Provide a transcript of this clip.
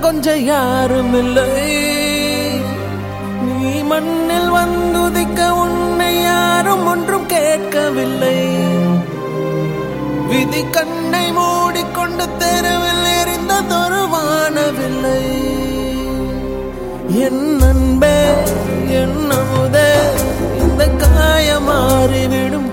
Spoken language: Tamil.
கொஞ்ச யாரும் இல்லை நீ மண்ணில் வந்துதிக்க உன்னை யாரும் ஒன்றும் கேட்கவில்லை விதி கண்ணை மூடிக்கொண்டு தெருவில் எரிந்ததொரு வானவில்லை என் அன்பே என் அமுதே இந்த காயம் மாறிவிடும்